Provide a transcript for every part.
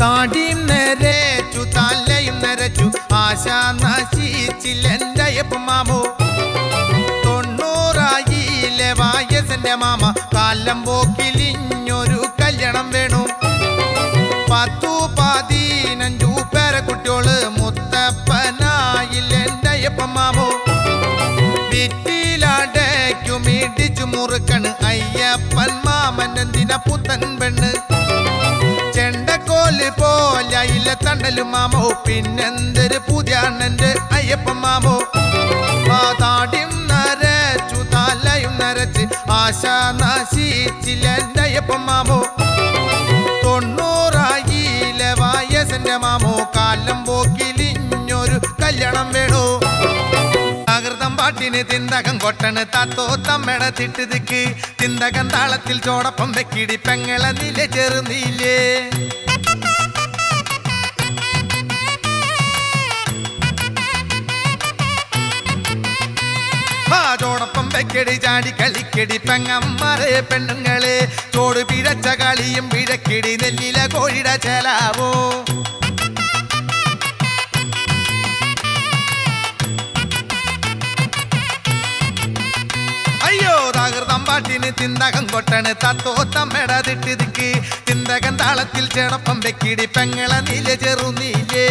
താടിയും നരച്ചു തലയും നരച്ചു ആശ നശിച്ചില്ലെന്റെ അയ്യപ്പൻ മാമോ തൊണ്ണൂറായിലെ വയസ്സിന്റെ മാമ കാലം പോക്കിലിഞ്ഞൊരു കല്യാണം വേണു പത്തു പതിനഞ്ചു പേരക്കുട്ടിയോള് മുത്തപ്പനായില്ലെന്റെ അയ്യപ്പൻ മാമോ വിറ്റിലടയ്ക്കും ഇടിച്ചു മുറുക്കണ് അയ്യപ്പൻ മാമൻ എന്തിന പുത്തൻ പെണ്ണ് ചെണ്ടക്കോല് പോലയില്ല തണ്ടലും മാമോ പിന്നെന്തൊരു പുതിയ അണ്ണന്റെ അയ്യപ്പൻ മാമോ ആ താടിയും നരച്ചു തലയും നരച്ച് ആശ നശിച്ചില്ല എന്റെ അയ്യപ്പൻ മാമോ തൊണ്ണൂറായിലെ വയസ്സിന്റെ മാമോ കാലം പോക്കിലിഞ്ഞൊരു കല്യാണം വേണോ ആകൃതം പാട്ടിന് തിന്തകം കൊട്ടണ് താത്തോ തമ്മട തിട്ടുതിക്ക് തിന്തകം താളത്തിൽ ചോടപ്പം വെക്കിടി പെങ്ങള നില ചെറുന്നില്ലേ ആ ചോടപ്പം വെക്കടി ചാടി കളിക്കടി പെങ്ങന്മാരെ പെണ്ണുങ്ങളെ ചോട് പിഴച്ച കളിയും പിഴക്കിടി നെല്ലില കോഴിട ചേലാവോ അയ്യോ തകൃതം പാട്ടിന് തിന്തകം കൊട്ടണ് തത്തോ തമ്മട തിട്ടിതിക്ക് തിന്തകം താളത്തിൽ ചേടപ്പം വെക്കിടി പെങ്ങള നീല ചെറുനീലേ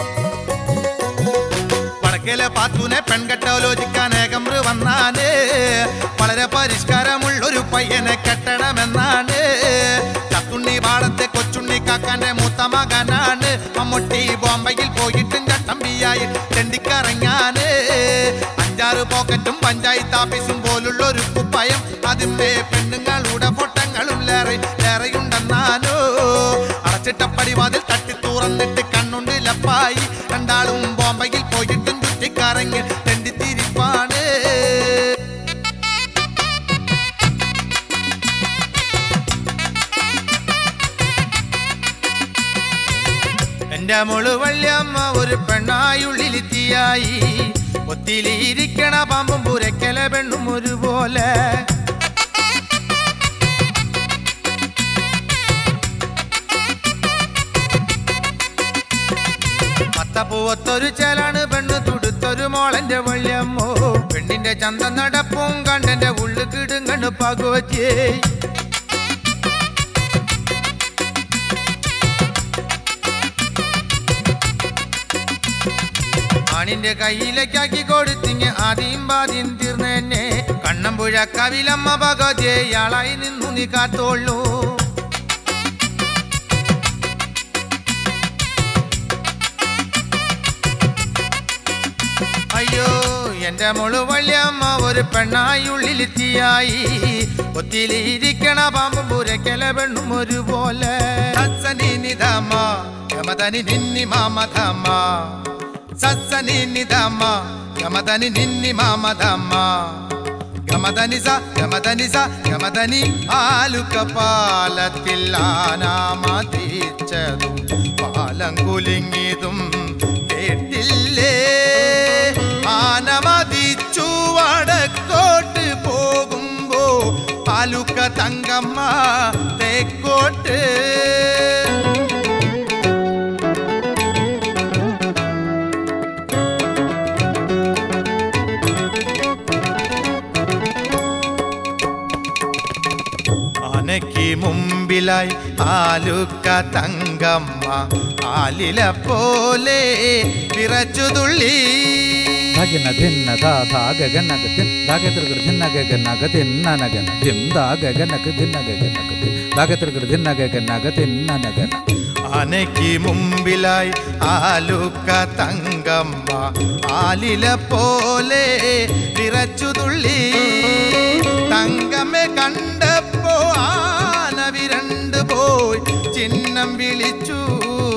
വടക്കേലെ പാത്തൂനെ പെൺകെട്ടോലോചിക്കാൻ ഏകമ്ര് വന്നാണ് വളരെ പരിഷ്കാരമുള്ളൊരു പയ്യനെ കെട്ടണമെന്നാണ് ചത്തുണ്ണി പാടത്തെ കൊച്ചുണ്ണി കാക്കാന്റെ മൂത്ത മകനാണ് മമ്മൂട്ടി ബോംബെയിൽ പോയിട്ടും ചട്ടമ്പിയായി തെണ്ടിക്കറങ്ങാന് അഞ്ചാറ് പോക്കറ്റും പഞ്ചായത്ത് ഓഫീസും പോലുള്ളൊരു കുപ്പയം അതിന്റെ പെണ്ണുങ്ങളുടെ ഫോട്ടങ്ങളും ലേറെ ലേറെയുണ്ടെന്നാനോ അടച്ചിട്ടപ്പടി വാതിൽ തട്ടി തുറന്നിട്ട് കണ്ണുണ്ട് ലപ്പായി രണ്ടാളും ബോംബെയിൽ പോയിട്ടും ചുറ്റിക്കറങ്ങി തെണ്ടിത്തിരിപ്പാണ് എന്റെ മോള് വല്യമ്മ ഒരു പെണ്ണായുള്ളിലെത്തിയായി ഒത്തിലിരിക്കണ പാമ്പും പുരക്കല പെണ്ണും ഒരുപോലെ പത്തപ്പൂവത്തൊരു ചേലാണ് പെണ്ണ് തുടുത്തൊരു മോളന്റെ വള്ളിയമ്മോ പെണ്ണിന്റെ ചന്ത നടപ്പും കണ്ടെന്റെ ഉള്ളു കിടുങ്ങണ് പകുവച്ചേ ആണിന്റെ കയ്യിലേക്കാക്കി കൊടുത്തിങ് ആദ്യം പാദ്യം തീർന്നെന്നെ കണ്ണമ്പുഴ കവിലമ്മ ഭഗജയാളായി നിന്നു നീ കാത്തോളൂ അയ്യോ എന്റെ മോള് വല്യമ്മ ഒരു പെണ്ണായി ഉള്ളിലെത്തിയായി ഒത്തിലിരിക്കണ പാമ്പും പുരക്കല പെണ്ണും ഒരുപോലെ സത്സനി നിധമ യമതനി നിന്നി മാമധമ സത്സനി നിധമ യമതനി നിന്നി മാമധമ ഗമതനി സ ഗമതനി സ ഗമതനി ആലുക്ക പാലത്തിൽ ആനാമതിച്ചതും പാലം കുലുങ്ങിയതും കേട്ടില്ലേ ആനമതിച്ചു വടക്കോട്ട് പോകുമ്പോ ആലുക്ക തങ്കമ്മ തേക്കോട്ട് ആനയ്ക്ക് മുമ്പിലായി ആലുക്ക തങ്കമ്മ ആലില പോലെ വിറച്ചു തുള്ളി ധഗന ധിന്ന ധാ ധാ ഗഗനക ധിൻ ധാഗതൃകൃ ധിന്ന ഗഗനക ധിന്നനഗന ധിം ധാ ഗഗനക ധിന്ന ഗഗനക ധിൻ ധാഗതൃകൃ ധിന്ന ഗഗനക ധിന്നനഗന ആനയ്ക്ക് മുമ്പിലായി ആലുക്ക തങ്കമ്മ ആലില പോലെ വിറച്ചു തുള്ളി തങ്കമ്മെ കണ്ടപ്പോ ആന വിരണ്ടു പോയി ചിഹ്നം വിളിച്ചു